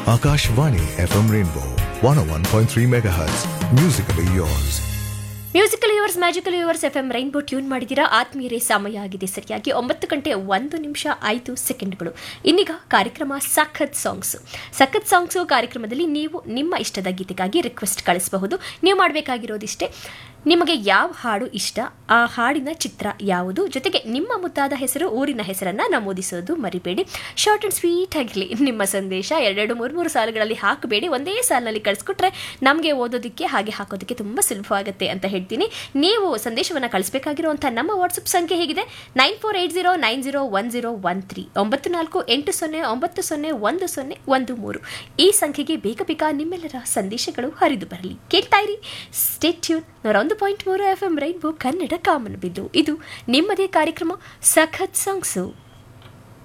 Akashvani FM Rainbow 101.3 MHz. Musically yours. Musical yours magical yours F M rainbow tune ಮಾಡಿದ್ದೀರಾ ಆತ್ಮೀಯರೇ ಸಮಯ ಆಗಿದೆ ಸರಿಯಾಗಿ ಒಂಬತ್ತು ಗಂಟೆ ಒಂದು ನಿಮಿಷ ಐದು ಸೆಕೆಂಡ್ಗಳು ಇನ್ನೀಗ ಕಾರ್ಯಕ್ರಮ ಸಖತ್ ಸಾಂಗ್ಸ್ ಸಖತ್ ಸಾಂಗ್ಸು ಕಾರ್ಯಕ್ರಮದಲ್ಲಿ ನೀವು ನಿಮ್ಮ ಇಷ್ಟದ ಗೀತೆಗಾಗಿ ರಿಕ್ವೆಸ್ಟ್ ಕಳಿಸಬಹುದು ನೀವು ಮಾಡಬೇಕಾಗಿರೋದಿಷ್ಟೇ ನಿಮಗೆ ಯಾವ ಹಾಡು ಇಷ್ಟ ಆ ಹಾಡಿನ ಚಿತ್ರ ಯಾವುದು ಜೊತೆಗೆ ನಿಮ್ಮ ಮುದ್ದಾದ ಹೆಸರು ಊರಿನ ಹೆಸರನ್ನ ನಮೂದಿಸೋದು ಮರಿಬೇಡಿ ಶಾರ್ಟ್ ಅಂಡ್ ಸ್ವೀಟ್ ಆಗಿರಲಿ ನಿಮ್ಮ ಸಂದೇಶ ಎರಡೆರಡು ಮೂರು ಮೂರು ಸಾಲುಗಳಲ್ಲಿ ಹಾಕಬೇಡಿ ಒಂದೇ ಸಾಲಿನಲ್ಲಿ ಕಳಿಸ್ಕೊಟ್ರೆ ನಮಗೆ ಓದೋದಕ್ಕೆ ಹಾಗೆ ಹಾಕೋದಕ್ಕೆ ತುಂಬ ಸುಲಭವಾಗುತ್ತೆ ಅಂತ ಹೇಳ್ತೀನಿ ನೀವು ಸಂದೇಶವನ್ನು ಕಳಿಸಬೇಕಾಗಿರುವಂಥ ನಮ್ಮ ವಾಟ್ಸಪ್ ಸಂಖ್ಯೆ ಹೇಗಿದೆ nine four eight zero nine zero one zero one three ಒಂಬತ್ತು ನಾಲ್ಕು ಎಂಟು ಸೊನ್ನೆ ಒಂಬತ್ತು ಸೊನ್ನೆ ಒಂದು ಸೊನ್ನೆ ಒಂದು ಮೂರು ಈ ಸಂಖ್ಯೆಗೆ ಬೇಗ ಬೇಗ ನಿಮ್ಮೆಲ್ಲರ ಸಂದೇಶಗಳು ಹರಿದು ಬರಲಿ ಕೇಳ್ತಾ ಇರಿ ಸ್ಟೇಟ್ ಟ್ಯೂನ್ ನೂರ ಒಂದು ಪಾಯಿಂಟ್ ಮೂರು ಎಫ್ ಎಂ ರೈನ್ಬೋ ಕನ್ನಡ ಕಾಮನ್ ಬಿದ್ದು ಇದು ನಿಮ್ಮದೇ ಕಾರ್ಯಕ್ರಮ ಸಖತ್ ಸಾಂಗ್ಸು